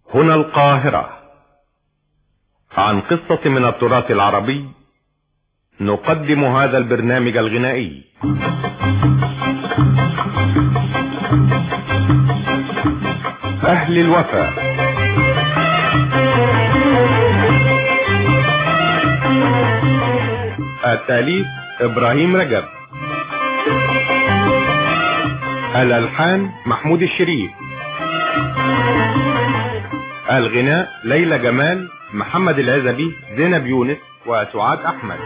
هنا القاهرة عن قصة من التراث العربي نقدم هذا البرنامج الغنائي أهل الوفا التاليف إبراهيم رجب الألحان محمود الشريف الغناء ليلى جمال محمد العزبي زينب يونس وسعاد أحمد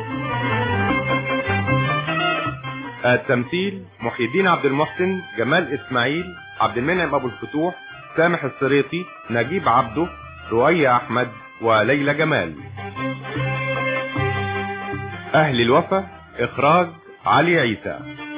التمثيل محي الدين عبد المحسن جمال إسماعيل عبد المنعم أبو الفتوح سامح السريطي نجيب عبده رؤية أحمد وليلى جمال أهل الوفا إخراج علي عيسى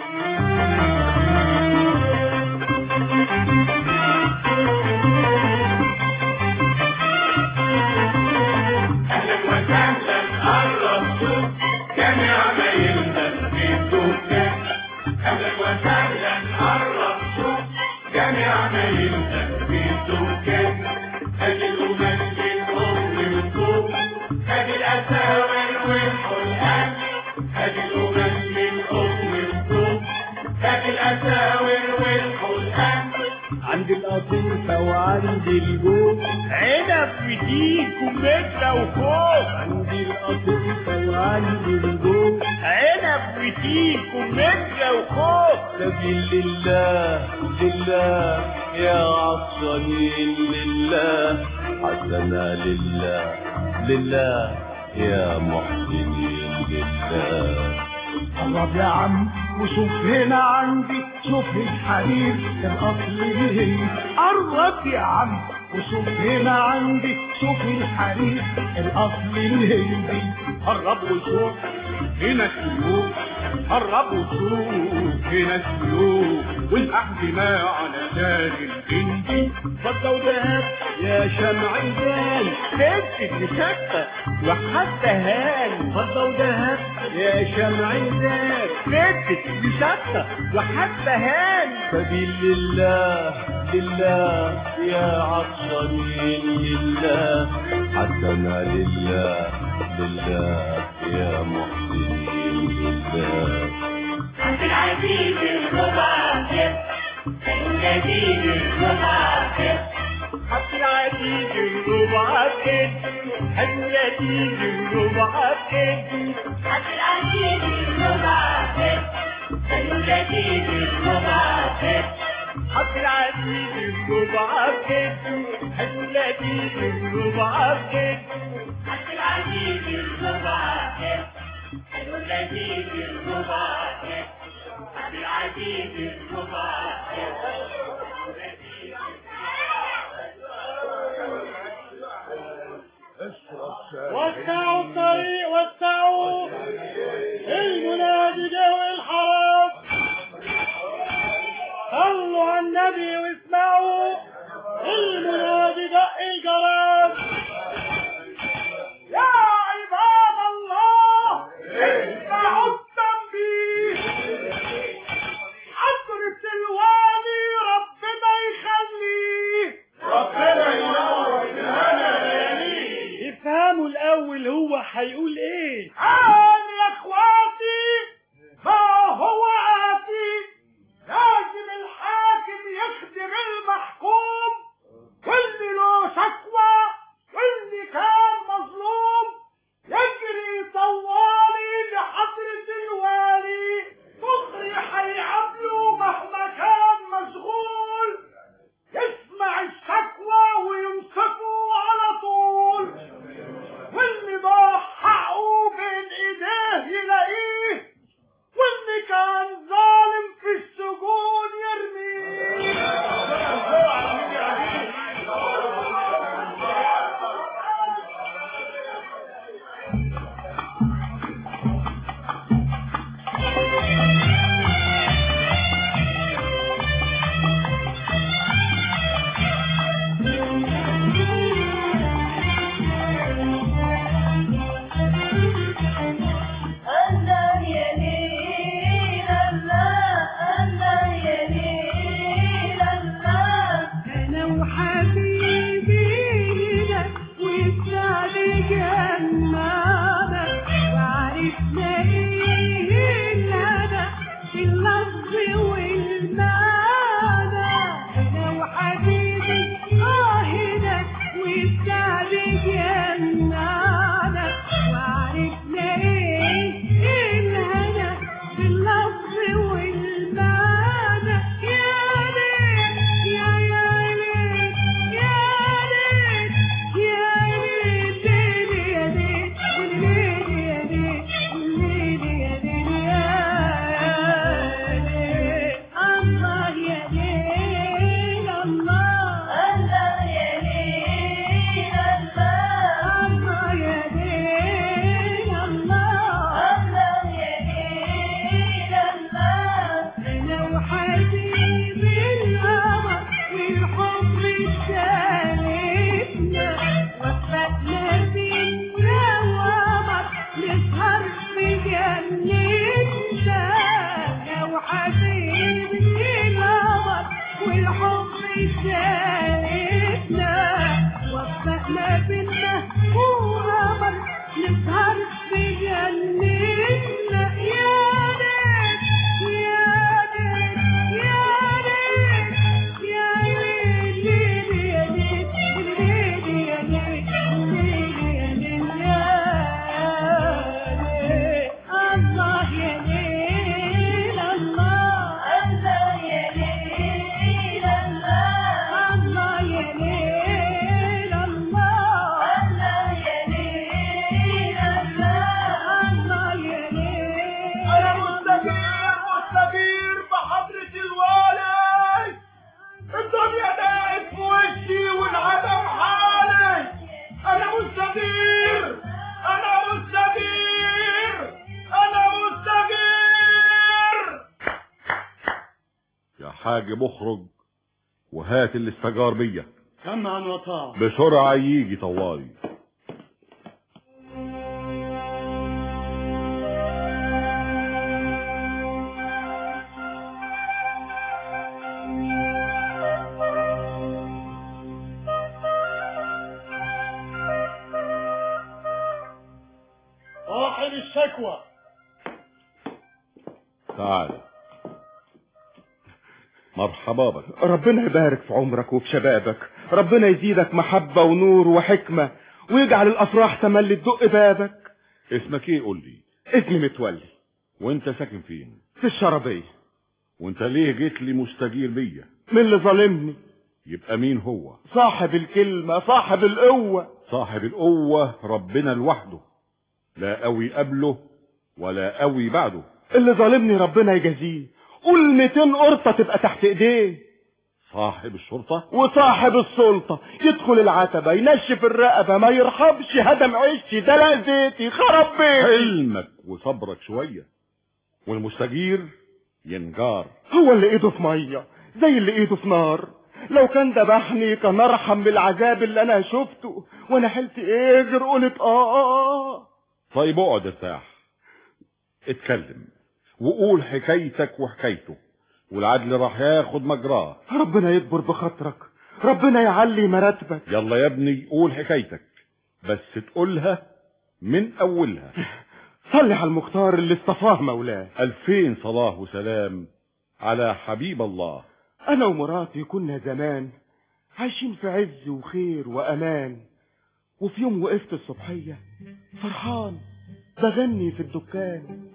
اهلا وسهلا قربتوا جميع عمايلنا في الدكان اهلا وسهلا قربتوا جميع عمايلنا في الدكان ادي الامم للام والطوب ادي الاساور والحلقان ادي الامم للام والطوب ادي الاساور والحلقان عند القطيفة وعند الجوز عنب وديك ومثلى وفوق عند القطيفة وعند الجوز عنب وديك ومثلى وفوق سبيل لله لله يا عطشانين لله حسنا لله لله يا محسنين لله قرب يا عم وشوف هنا عندي شوف الحرير الاصل الهندي قرب يا عم وشوف هنا عندي شوف الحرير الاصل الهندي قرب وشوف هنا السيوف قرب وشوف هنا السيوف والاحزمة على دار الهندي فضة ودهب يا شمع الزان بنت مشقة وحتى هان فضة ودهب يا شمع الزان بنت مشقة وحتى هان سبيل لله لله يا عطشانين لله حسنا لله لله يا محسنين لله عبد العزيز المبارك الذي المبارك عبد العزيز المبعث الذي المبعث عبد العزيز المبارك الذي المبارك عبد العزيز المبعث الذي المبعث عبد العزيز المبارك الذي المبارك عبد العزيز المبارك وسعوا الطريق وسعوا المنادي جو الحرام صلوا على النبي واسمعوا المنادي دق الجرس يا عباد الله اسمعوا التنبيه حضرة الوالي ربنا يخليه ربنا ينور لنا افهموا الاول هو هيقول ايه الآن يا اخواتي ما هو آتي لازم الحاكم يخدم المحكوم واللي له شكوى واللي كان مظلوم يجري طوالي لحضرة الوالي دغري هيقابله مهما كان مشغول يسمع الشكوى ويمسكه على طول واللي ضاع حقه بين نسهر بجنتنا يا ريت يا ريت يا ريت يا ليل ليل يا ليل ليل يا ليل ليل يا ليل يا ليل الله يا ليل الله الله يا ليل الله الله يا ليل الله الله يا ليل الله الله يا ليل انا مستجير مستجير بحضرة الوالي الدنيا ضاقت في وشي والعدم حالي انا مستجير انا مستجير انا مستجير يا حاج مخرج وهات اللي استجار بيا سمعا وطاعا بسرعة يجي طوالي صاحب الشكوى تعال مرحبا بك ربنا يبارك في عمرك وفي شبابك ربنا يزيدك محبة ونور وحكمة ويجعل الأفراح تملي تدق بابك اسمك ايه قول لي اسمي متولي وانت ساكن فين في الشربية وانت ليه جيت لي مستجير بيا من اللي ظالمني يبقى مين هو صاحب الكلمة صاحب القوة صاحب القوة ربنا لوحده لا قوي قبله ولا قوي بعده اللي ظالمني ربنا يجازيه قول 200 قرطة تبقى تحت ايديه صاحب الشرطة وصاحب السلطة يدخل العتبة ينشف الرقبة ما يرحبش هدم عشي دلق زيتي خرب بيتي حلمك وصبرك شوية والمستجير ينجار هو اللي ايده في مية زي اللي ايده في نار لو كان ذبحني كان ارحم بالعذاب اللي انا شفته وانا حلت ايه غير قلت اه طيب اقعد ارتاح اتكلم وقول حكايتك وحكايته والعدل راح ياخد مجراه ربنا يكبر بخاطرك ربنا يعلي مراتبك يلا يا ابني قول حكايتك بس تقولها من اولها صلي على المختار اللي اصطفاه مولاه الفين صلاة وسلام على حبيب الله انا ومراتي كنا زمان عايشين في عز وخير وامان وفي يوم وقفت الصبحية فرحان بغني في الدكان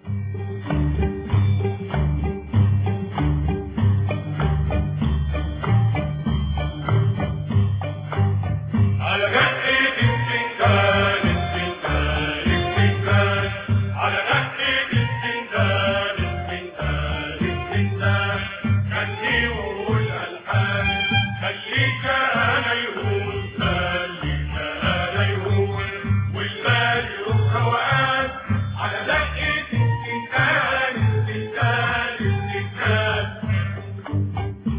على دقة السندان السندان السندان على دقة السندان السندان السندان خلي وقول ألحان خليك أنا يقول خليك أنا يقول والبال يروح روقان على دقة السندان السندان السندان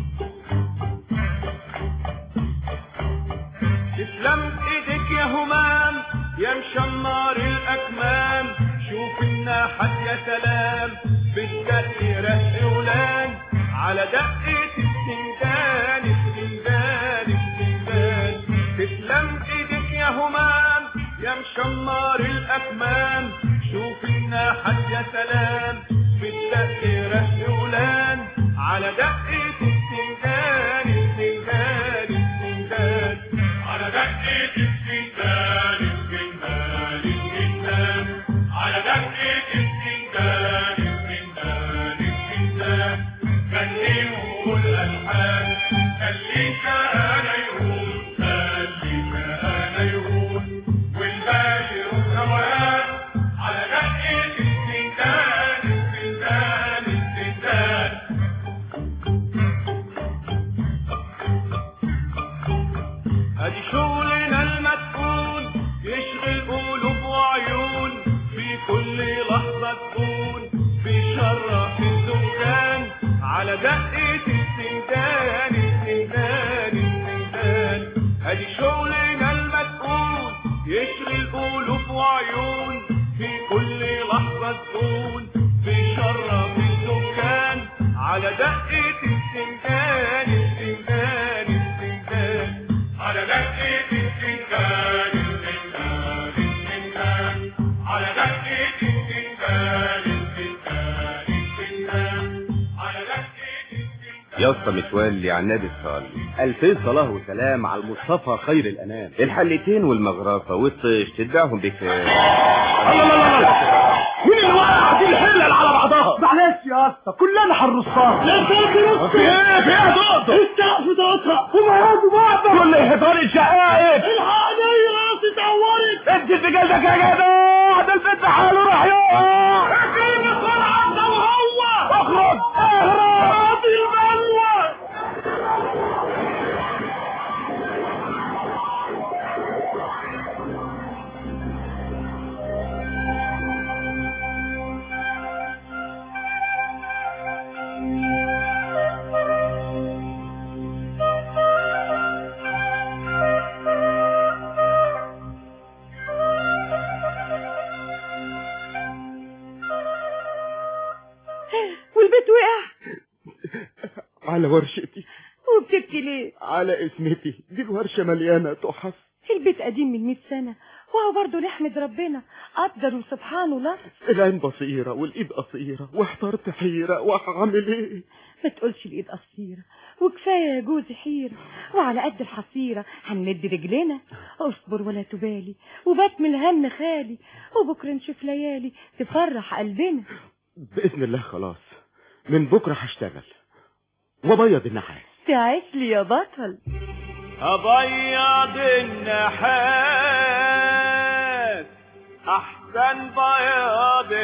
تسلم ايدك يا همام يا مشمر الاكمام شوف الناحت يا سلام بالدق رق ولان على دقة السندان السندان السندان تسلم ايدك يا همام يا مشمر الاكمام شوف الناحت يا سلام بالدق رق ولان على دقة السندان السندان السندان على دقة السندان السندان السندان على دقة السندان السندان السندان غني وقول ألحان خليك أنا يقول خليك أنا يقول والباقي يروح روقان على دقة السندان السندان السندان ادي شغلنا المدفون يشغل قلوب وعيون في كل لحظة تكون بيشرف الدكان على دقة السندان السندان السندان ادي شغلنا المدفون يشغل قلوب وعيون في كل لحظة تكون بيشرف الدكان على دقة السندان السندان السندان على دقة السندان السندان السندان يا اسطى متولي على النبي الصالح ألفين صلاة وسلام على المصطفى خير الأنام الحلتين والمغرفة والطيش تتباعهم بكام مين اللي وقع دي الحلل على بعضها معلش يا اسطى كلنا هنرصها لا تاكل في ايه في ايه دقدق السقف دقدق هما ياخدوا بعض كل هدول الشقائق الحقني راسي اتعورت ادي بجلدك يا جدع ده البيت حاله راح يقع اجيب بسرعه انت وهو اخرج اهرب البلوه والبيت وقع على ورشتي وبتبكي ليه على اسمتي دي الورشة مليانة تحف البيت قديم من 100 سنة وهو برضه نحمد ربنا قدر سبحانه لطف العين بصيرة والإيد قصيرة واحترت حيرة وهعمل ايه ما تقولش الايد قصيرة وكفاية يا جوزي حيرة وعلى قد الحصيرة هنمد رجلنا اصبر ولا تبالي وبات من الهم خالي وبكرة نشوف ليالي تفرح قلبنا بإذن الله خلاص من بكرة هشتغل وبيض النحاس تعيش لي يا بطل أبيض النحاس أحسن بياض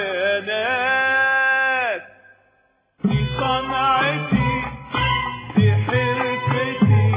ناس دي صنعتي دي حرفتي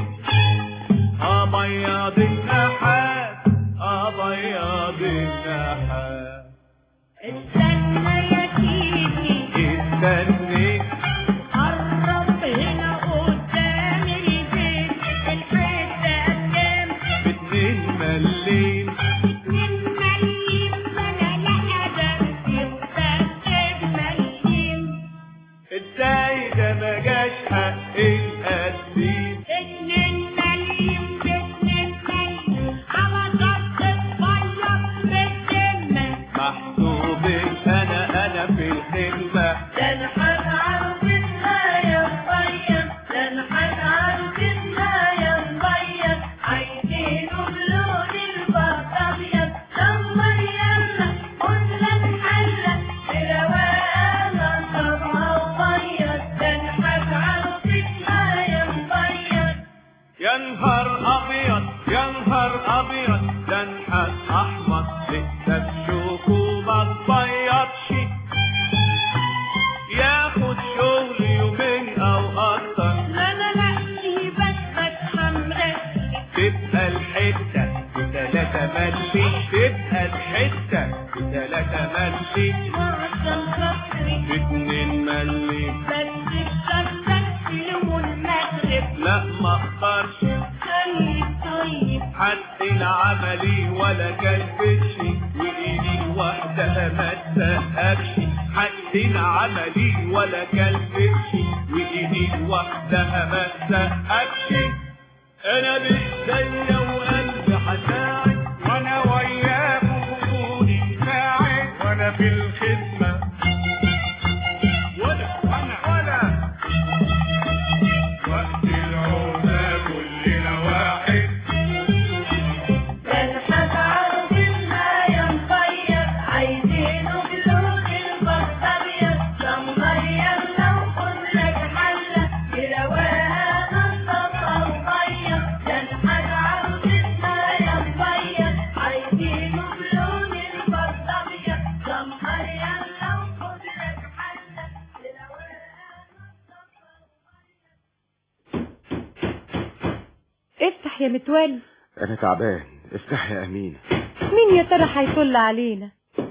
أبيض النحاس أبيض النحاس استنى يا سيدي استني قرب هنا قدام البيت الحتة قدام باتنين ملين اتنين مليم فانا لا قدرت يبقى مليم ازاي ده ما جاش حق القديم اتنين مليم باتنين مليم على ضغط الفيض بالذمة محسوب انا انا في الخدمة ده نحن عارفينها يا مبيض ده نحن عارفينها يا مبيض عايزينه بلون البط ابيض لما يلا قلنا نحلى برواقنا طبعا مبيض ده نحن عارفينها يا مبيض يا نهار ابيض يا نهار ابيض ده نحاس احمر لسه تشوفه ما تبيضش ياخد شغل يومين او اكتر لا لا لا سيبك بتحمرك تبقى الحتة بتلاتة ملي تبقى الحتة بتلاتة ملي عشان خاطري باتنين ملي بس بشرطك تلو المغرب لا ما اقدرش خليك طيب حد العملي ولا كلبش وايدي لوحدها ما تسقفش حد العملي ولا كلبش وايدي لوحدها ما تسقفش انا بايديا وقلبي هساعد وانا وياكم وجودي ساعد وانا في الخدمه وانا وانا وانا وقت العوزة كلنا واحد بنحب عارفينها يا مبيض عايزينه بلون البط ابيض يا مبيض لو كلك حلة برواقها نصفى وبيض بنحب عارفينها يا مبيض عايزينه بلون البط ابيض يا مبيض لو كلك حلة برواقها افتح يا متولي أنا تعبان افتح يا أمينة مين يا ترى هيطل علينا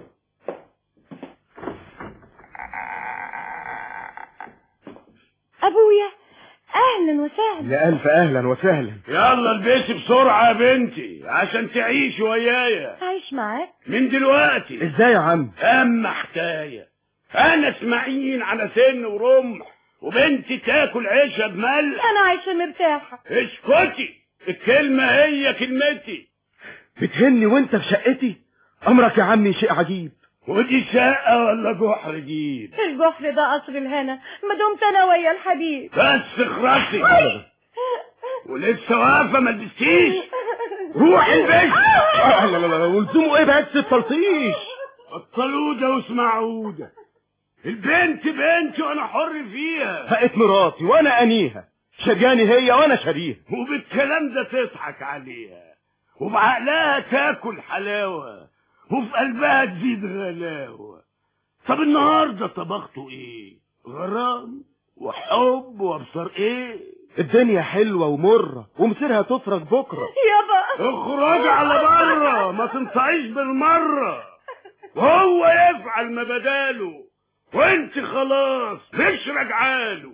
ابويا اهلا وسهلا يا ألف أهلا وسهلا يلا البسي بسرعة يا بنتي عشان تعيش ويايا عايش معاك من دلوقتي إزاي يا عم اما حكاية انا اسماعيل على سن ورمح وبنتي تاكل عيشها بملح انا عايشه مرتاحه اسكتي الكلمة هي كلمتي بتهني وانت في شقتي أمرك يا عمي شيء عجيب ودي شقة ولا جحر جيب الجحر ده قصر الهنا ما دمت انا ويا الحبيب بس خرسي ولسه واقفة ما لبستيش روح البيت لا لا لا ولزومه ايه بس التلطيش بطلودة واسمعودة البنت بنتي وانا حر فيها بقت مراتي وانا انيها شرياني هي وانا شاريها وبالكلام ده تضحك عليها وبعقلها تاكل حلاوة وفي قلبها تزيد غلاوة طب النهاردة طبخته ايه غرام وحب وابصر ايه الدنيا حلوة ومرة ومصيرها تفرج بكرة يابا اخرج على بره ما تنطعيش بالمرة وهو يفعل ما بداله وانت خلاص مش راجعاله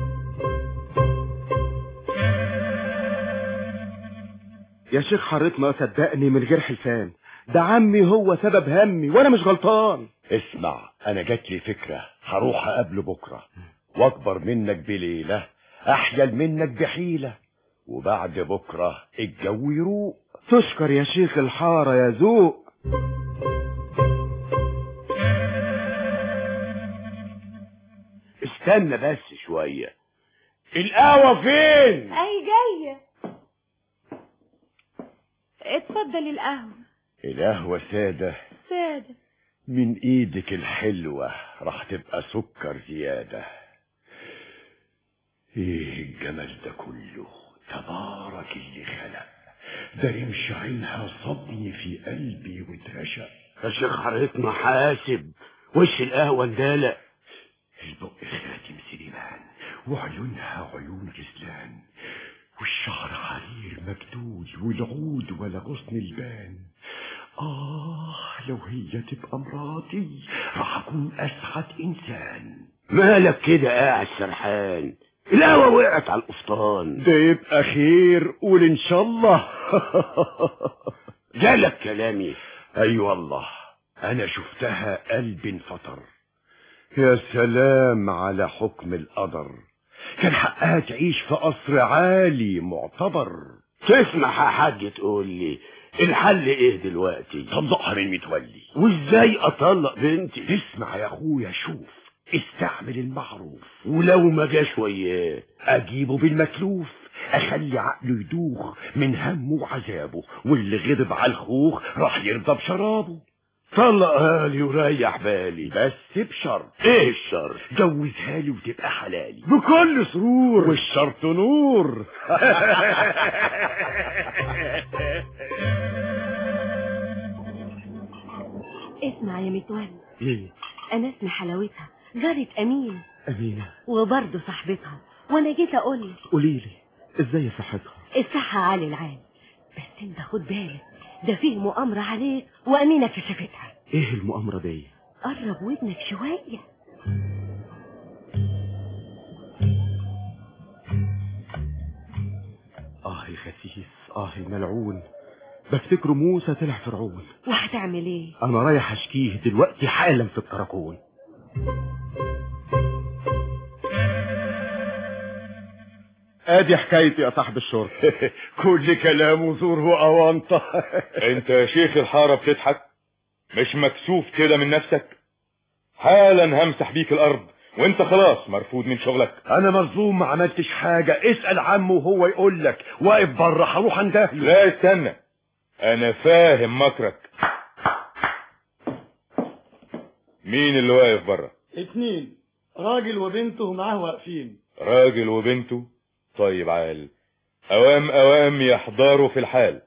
يا شيخ حريت ما صدقني من غير حلفان ده عمي هو سبب همي وانا مش غلطان اسمع انا جات لي فكرة هروح اقابله بكرة واكبر منك بليلة احيل منك بحيلة وبعد بكرة الجو يروق تشكر يا شيخ الحارة يا ذوق استنى بس شوية القهوة فين اي جاية اتفضل القهوة القهوة سادة سادة من ايدك الحلوة راح تبقى سكر زيادة ايه الجمال ده كله تبارك اللي خلق ده رمش عينها صبني في قلبي واترشق يا شيخ حارتنا حاسب وش القهوة اندلق البق خاتم سليمان وعيونها عيون غزلان والشعر حرير مجدود والعود ولا غصن البان آه لو هي تبقى مراتي راح أكون أسعد إنسان مالك كده قاعد سرحان القهوة وقعت على القفطان ده يبقى خير قول إن شاء الله جالك كلامي أي والله أنا شفتها قلب انفطر يا سلام على حكم القدر كان حقها تعيش في قصر عالي معتبر تسمح يا حاج تقول لي الحل ايه دلوقتي طلقها من متولي وازاي اطلق بنتي اسمع يا اخويا شوف استعمل المعروف ولو ما جاش وياه اجيبه بالمكلوف اخلي عقله يدوخ من همه وعذابه واللي غضب على الخوخ راح يرضى بشرابه طلقها لي وريح بالي بس بشرط ايه الشر جوزها لي وتبقى حلالي بكل سرور والشرط نور اسمع يا متولي ليه انا اسمي حلاوتها جارة امين أمينة وبرضه صاحبتها وانا جيت اقول لك قولي لي ازاي صحتها الصحة عالي العال بس انت خد بالك ده فيه مؤامرة عليك وامينة كشفتها ايه المؤامرة دي قرب ودنك شوية اه الخسيس اه الملعون بفتكره موسى طلع فرعون وهتعمل ايه انا رايح اشكيه دلوقتي حالا في الكراكون ادي حكايتي يا صاحب الشرطة كل كلامه زور وأوانطة انت يا شيخ الحارة بتضحك مش مكسوف كده من نفسك حالا همسح بيك الارض وانت خلاص مرفوض من شغلك انا مظلوم ما عملتش حاجة اسأل عمه وهو يقول لك واقف بره هروح اندهله لا استنى انا فاهم مكرك مين اللي واقف بره اتنين راجل وبنته معاه واقفين راجل وبنته طيب عال اوام اوام يحضروا في الحال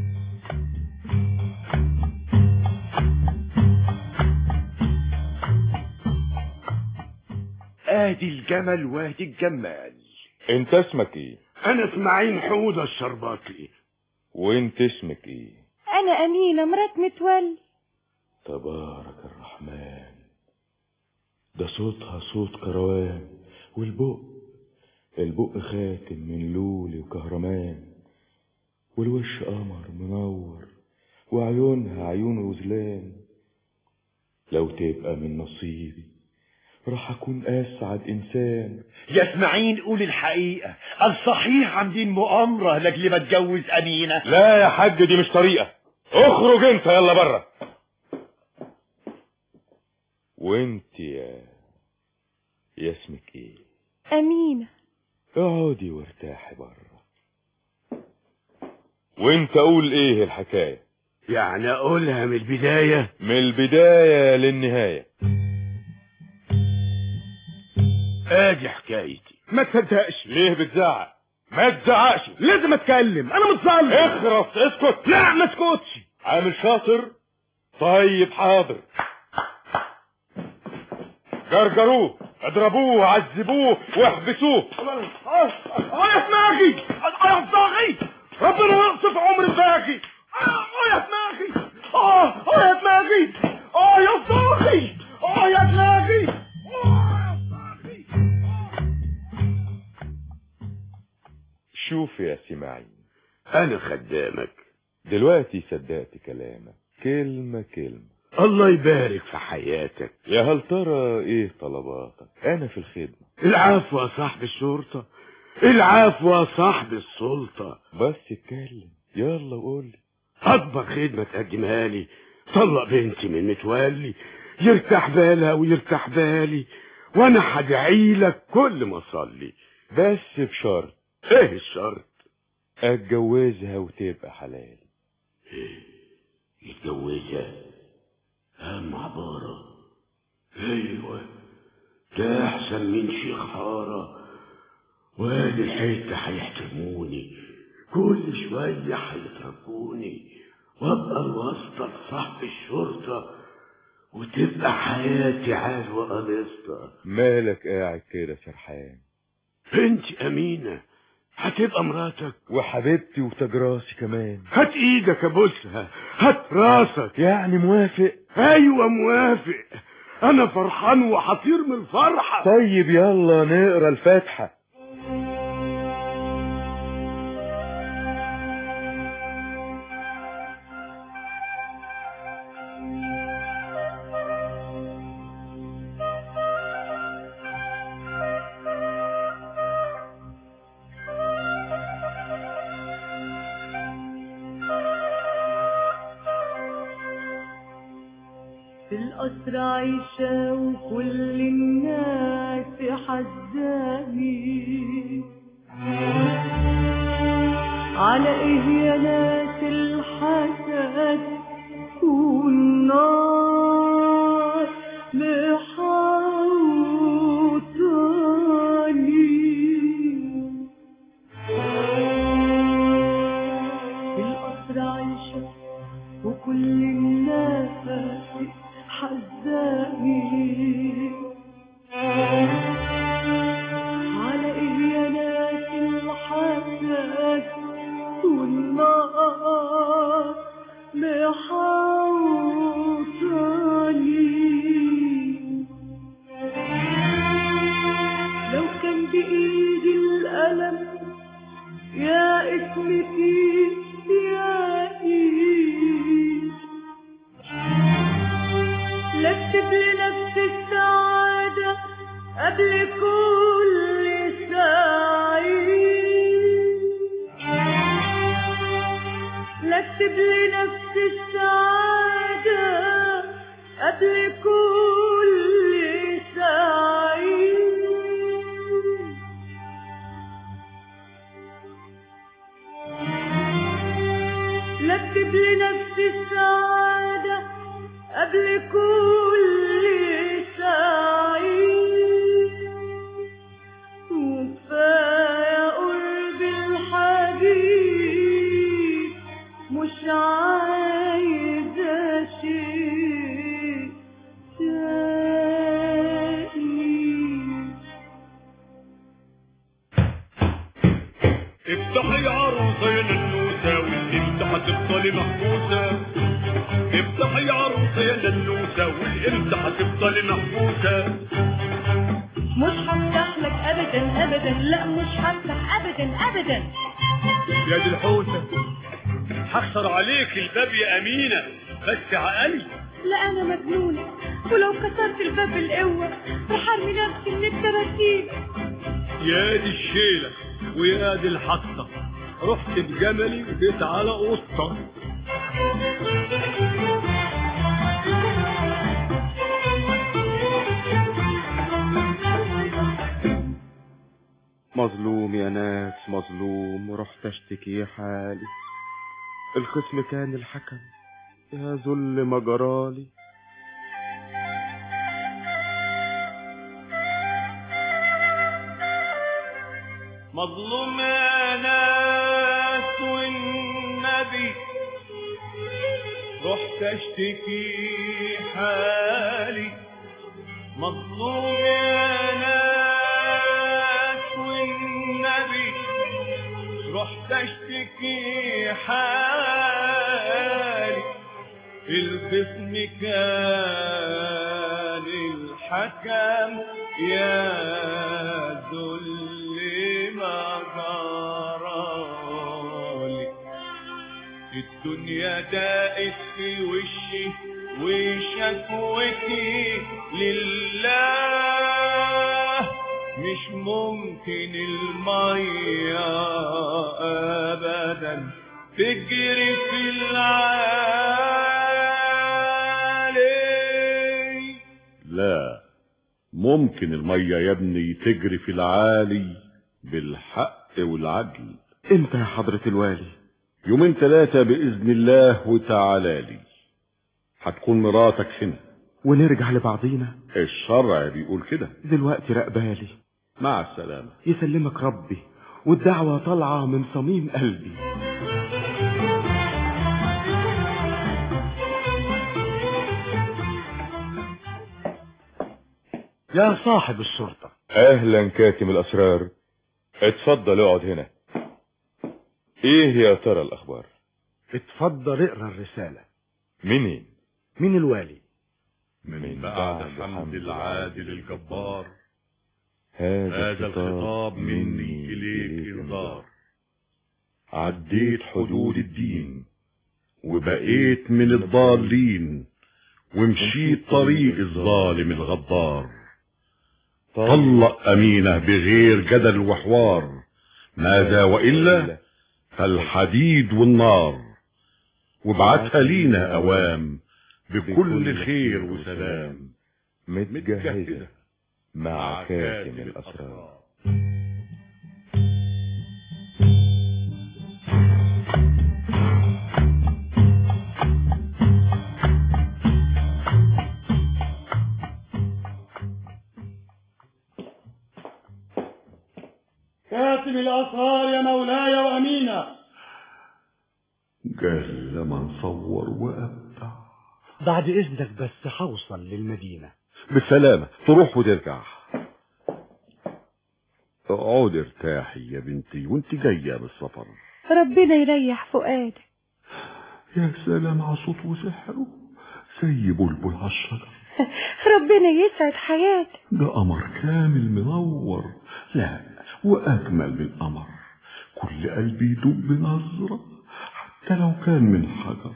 ادي الجمل وادي الجمال انت اسمك ايه انا اسماعيل حودة الشرباطي وانت اسمك ايه انا امينة مرات متولي تبارك الرحمن ده صوتها صوت كروان والبق البق خاتم من لولي وكهرمان والوش قمر منور وعيونها عيون غزلان لو تبقى من نصيبي راح اكون اسعد انسان يا اسماعيل قول الحقيقة الصحيح عاملين مؤامرة لاجل ما اتجوز امينة لا يا حاج دي مش طريقة اخرج انت يلا بره وانت يا يا اسمك ايه أمينة اقعدي وارتاحي بره وانت قول ايه الحكاية يعني اقولها من البداية من البداية للنهاية ادي حكايتي ما تصدقش ليه بتزعق ما تزعقش لازم اتكلم انا متظلم اخرس اسكت لا ما اسكتش عامل شاطر طيب حاضر جرجروه اضربوه عذبوه واحبسوه اه يا دماغي اه يا دماغي ربنا يقصف عمر الباقي اه يا دماغي اه اه يا دماغي اه يا دماغي اه يا دماغي اه يا دماغي شوف يا سماعين انا خدامك دلوقتي صدقت كلامك كلمة كلمة الله يبارك في حياتك يا هل ترى ايه طلباتك انا في الخدمة العفو يا صاحب الشرطة العفو يا صاحب السلطة بس اتكلم يلا وقولي اكبر خدمة تقدمها لي طلق بنتي من متولي يرتاح بالها ويرتاح بالي وانا هدعي لك كل ما اصلي بس بشرط ايه الشرط اتجوزها وتبقى حلال يتجوزها اهم عبارة ايوه ده احسن من شيخ حارة وادي الحتة هيحترموني كل شوية هيتركوني وابقى الواسطة لصاحب الشرطة وتبقى حياتي عال وقليصة مالك قاعد كده سرحان بنتي أمينة هتبقى مراتك وحبيبتي وتاج راسي كمان هات ايدك ابوسها هات راسك يعني موافق ايوه موافق انا فرحان وحطير من الفرحة طيب يلا نقرا الفاتحة في القصر عيشة وكل الناس حزاني على ايه يا ناس الحسد والنار محوطاني في القصر عيشة وكل الناس حزاني على ايه يا ناس الحسد والنار محوطاني لو كان بإيدي الألم يا اسمتي يا إيد لكتب لنفسي السعادة قبل كل سعيد لكتب لنفسي السعادة قبل كل سعيد لكتب لنفسي السعادة قبل كل سعيد وكفاية قرب الحبيب مش عايزة شيء تاني افتحي عروسة يا ننوسة والامتى هتفضلي محبوسة افتحي عروسة يا ننوسة والامتى هتفضلي محبوسة مش هفتح لك ابدا ابدا لا مش هفتح ابدا ابدا يا دي الحوسة هخسر عليك الباب يا أمينة بس عقلي لا انا مجنونة ولو كسرت الباب بالقوة بحرمي نفسي من الكراتين يا دي الشيلة ويا دي الحطة رحت بجملي وجيت على قطة مظلوم يا ناس مظلوم ورحت اشتكي حالي الخصم كان الحكم يا ذل ما جرالي مظلوم يا ناس والنبي رحت اشتكي حالي مظلوم يا ناس والنبي رحت اشتكي حالي الخصم كان الحكم يا ذل ما جرالي الدنيا دقت في وشي وشكوتي لله مش ممكن المية أبدا تجري في العالي لا ممكن المية يا ابني تجري في العالي بالحق والعدل امتى يا حضرة الوالي يومين ثلاثة بإذن الله وتعالى لي هتكون مراتك هنا ونرجع لبعضينا الشرع بيقول كده دلوقتي رقبالي مع السلامة يسلمك ربي والدعوة طالعة من صميم قلبي يا صاحب الشرطة اهلا كاتم الاسرار اتفضل اقعد هنا ايه يا ترى الاخبار اتفضل اقرا الرسالة منين من الوالي من بعد حمد العادل الجبار هذا هذا الخطاب مني إليك إنذار عديت حدود الدين وبقيت من الضالين ومشيت طريق الظالم الغدار طلق أمينة بغير جدل وحوار ماذا وإلا فالحديد والنار وابعتها لينا أوام بكل خير وسلام متجهزة مع كاتم الاسرار كاتم الأسرار يا مولاي وأمينة جل من صور وأبدع بعد إذنك بس هوصل للمدينة بالسلامة تروح وترجع اقعدي ارتاحي يا بنتي وانت جاية بالسفر ربنا يريح فؤادك يا سلام على صوت وسحره زي بلبل على الشجر ربنا يسعد حياتك ده قمر كامل منور لا وأجمل من قمر كل قلبي يدوب بنظرة حتى لو كان من حجر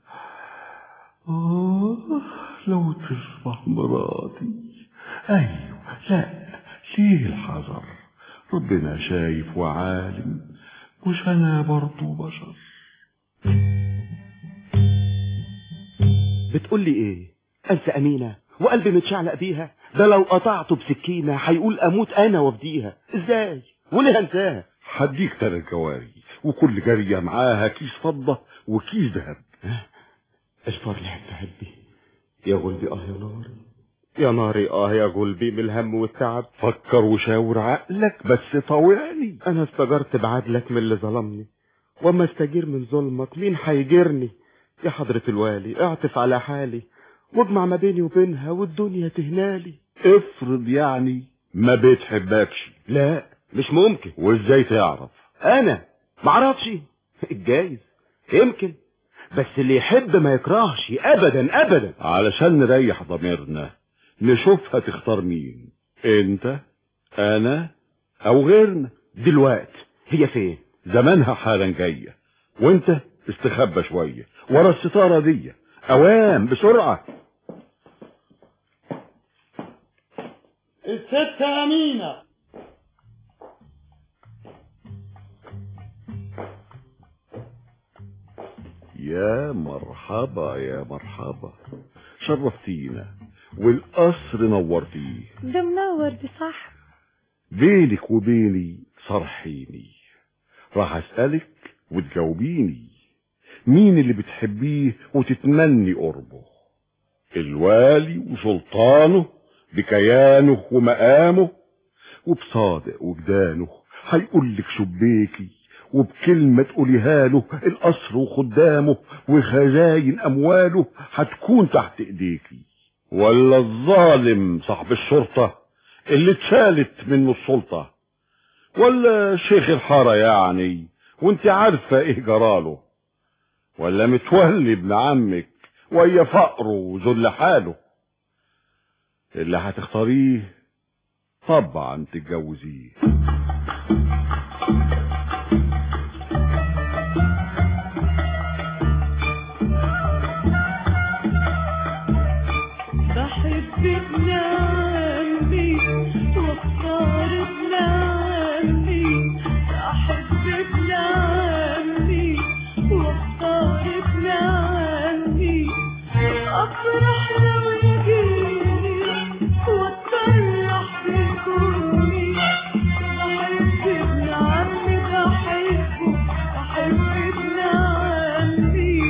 آه لو تصبح مراتي أيوة لا ليه الحذر ربنا شايف وعالم مش أنا برضو بشر بتقول لي ايه انسى امينه وقلبي متشعلق بيها ده لو قطعته بسكينه هيقول اموت انا وافديها ازاي وليه انساها هديك تلات جواري وكل جارية معاها كيس فضة وكيس ذهب اشفر لي حبي يا غلبي اه يا ناري يا ناري اه يا غلبي من الهم والتعب فكر وشاور عقلك بس طوعني انا استجرت بعدلك من اللي ظلمني واما استجير من ظلمك مين هيجرني يا حضرة الوالي اعطف على حالي واجمع ما بيني وبينها والدنيا تهنالي افرض يعني ما بتحبكش لا مش ممكن وازاي تعرف انا معرفش الجايز يمكن بس اللي يحب ما يكرهش ابدا ابدا علشان نريح ضميرنا نشوفها تختار مين انت انا او غيرنا دلوقتي هي فين زمانها حالا جاية وانت استخبى شوية ورا الستارة دي اوام بسرعة الست أمينة يا مرحبا يا مرحبا شرفتينا والقصر نورتيه ده منور بصح بينك وبيني صرحيني راح اسألك وتجاوبيني مين اللي بتحبيه وتتمني قربه الوالي وسلطانه بكيانه ومقامه وبصادق وجدانه هيقولك شبيكي وبكلمة تقوليها له القصر وخدامه وخزاين أمواله هتكون تحت إيديكي ولا الظالم صاحب الشرطة اللي اتشالت منه السلطة ولا شيخ الحارة يعني وانت عارفة ايه جراله ولا متولي ابن عمك ويا فقره وذل حاله اللي هتختاريه طبعا تتجوزيه بحب ابن عمي واختار ابن عمي بحب ابن عمي واختار ابن عمي افرح لو يجيني واتفرح بكوني بحب ابن عمي بحبه بحب ابن عمي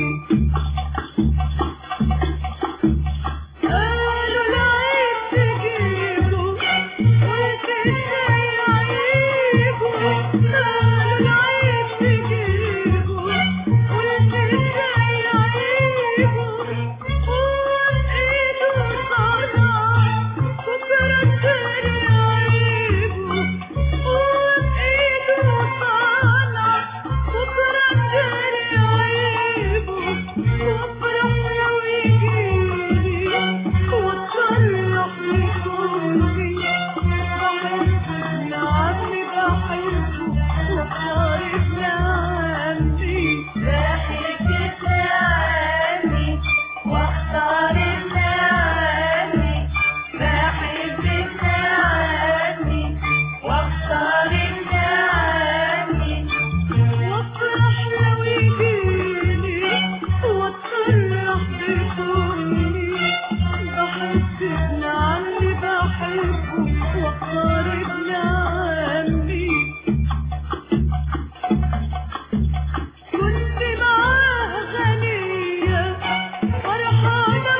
قالوا العيب تجيبه قلت ازاي عيبه قالوا العيب تجيبه قلت ازاي عيبه هو بايده صنع بكره تاني عيبه هو بايده صنع بكره تاني عيبه وافرح لو يجيلي واتفرح بكوني بحب ابن عمي بحبه واختار ابن عمي بحب ابن عمي واختار ابن عمي بحب ابن عمي واختار ابن عمي وافرح لو يجيلي واتفرح بكوني بحب ابن عمي بحبه واختار ابن عمي كنت معاه غنية فرحانة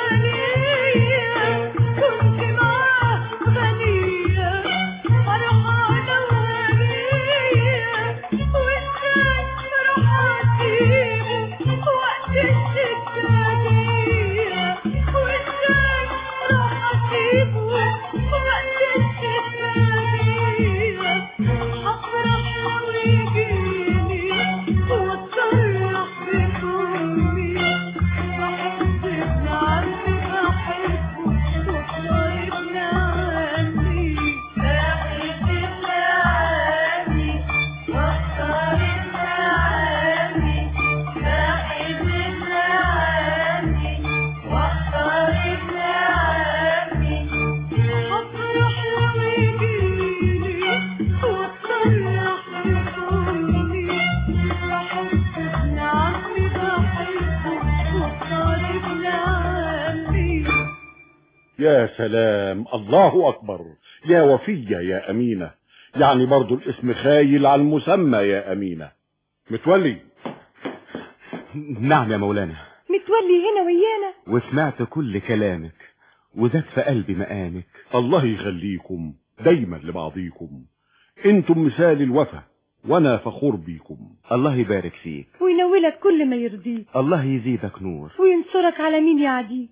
وهنية كنت معاه غنية فرحانة وهنية وازاي راح اسيبه وقت السكانية وازاي راح اسيبه وقت السكانية هفرح لو يجيني واتفرح بكوني بحب ابن عمي بحبه واختار ابن عمي بحب ابن عمي واختار ابن عمي بحب ابن عمي واختار ابن عمي هفرح لو يجيلي واتفرح بكوني بحب ابن عمي بحبه واختار ابن عمي يا سلام الله أكبر يا وفية يا أمينة يعني برضو الاسم خايل على المسمى يا أمينة متولي نعم يا مولانا متولي هنا ويانا وسمعت كل كلامك وزاد في قلبي مقامك الله يخليكم دايما لبعضيكم انتم مثال الوفا وانا فخور بيكم الله يبارك فيك وينولك كل ما يرضيك الله يزيدك نور وينصرك على مين يعديك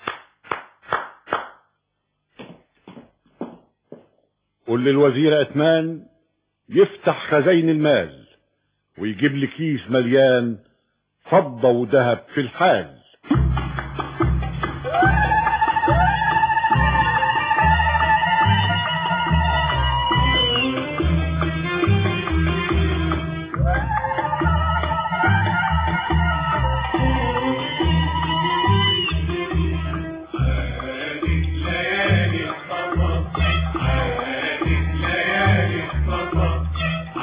قل للوزير أتمان يفتح خزين المال ويجيب لي كيس مليان فضة وذهب في الحال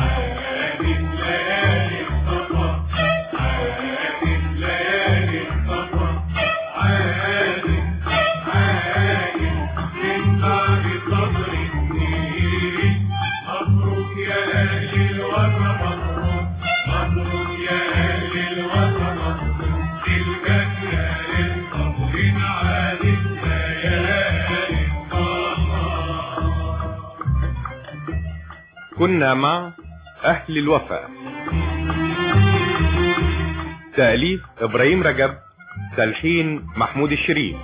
ليالي كنا مع أهل الوفاء تأليف إبراهيم رجب تلحين محمود الشريف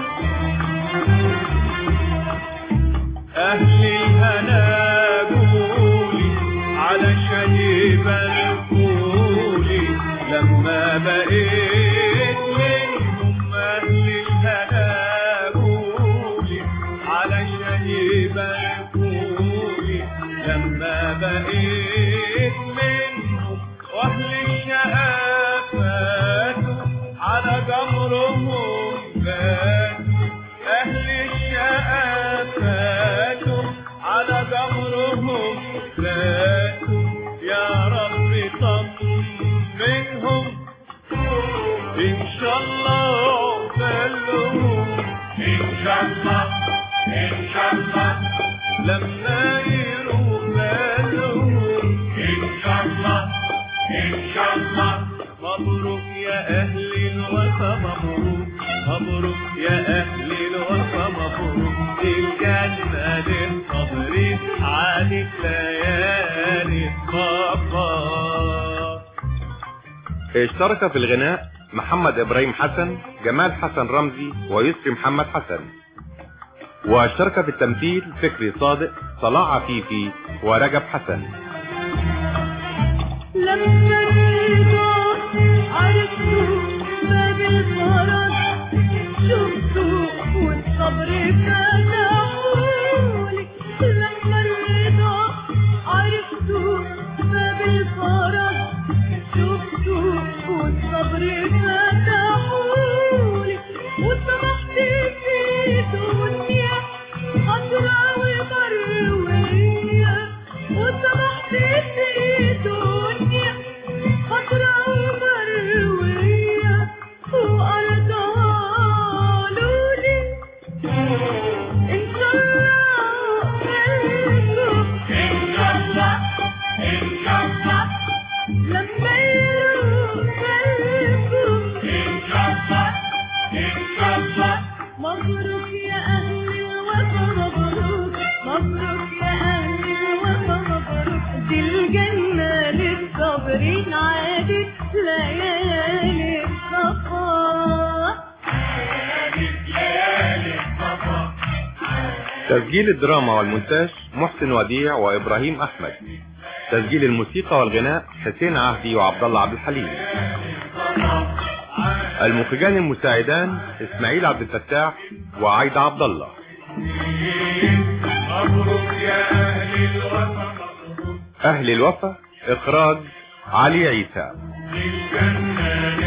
أهل الهنا قولي علشان يباركولي لما بقيت منهم أهل الهنا قولي علشان يباركولي لما بقيت منهم وأهل الشقا فاتوا على جمرهم فاتوا أهل الشقا فاتوا على جمرهم فاتوا يا رب طمنهم إن شاء الله عقبالهم إن شاء الله إن شاء الله لما يروح بالهم إن شاء الله إن شاء الله مبروك يا أهل الوفا مبروك مبروك يا أهل الوفا مبروك الجنة للصابرين عادت ليالي الصبا اشترك في الغناء محمد إبراهيم حسن جمال حسن رمزي ويسري محمد حسن واشترك في التمثيل فكري صادق صلاح عفيفي ورجب حسن لما الرضا عرفته باب الفرج شفته والصبر فتحولي لما الرضا عرفته باب الفرج شفته والصبر فتحولي وسمحت في دنيا خضرا ومروية وسمحت في دنيا خضرا ومروية وأرضها لولي إن شاء الله منكم إن شاء الله إن شاء الله لما يروح منكم إن شاء الله إن شاء الله مبروك يا أهل الوفا مبروك مبروك يا أهل الوفا مبروك دي الجنة للصابرين عادت ليالي الصفا ليالي الصفا تسجيل الدراما والمونتاج محسن وديع وإبراهيم أحمد تسجيل الموسيقى والغناء حسين عهدي وعبد الله عبد الحليم المخرجان المساعدان اسماعيل عبد الفتاح وعايدة عبد الله مبروك يا أهل الوفا مبروك أهل الوفا إخراج علي عيسى الجنة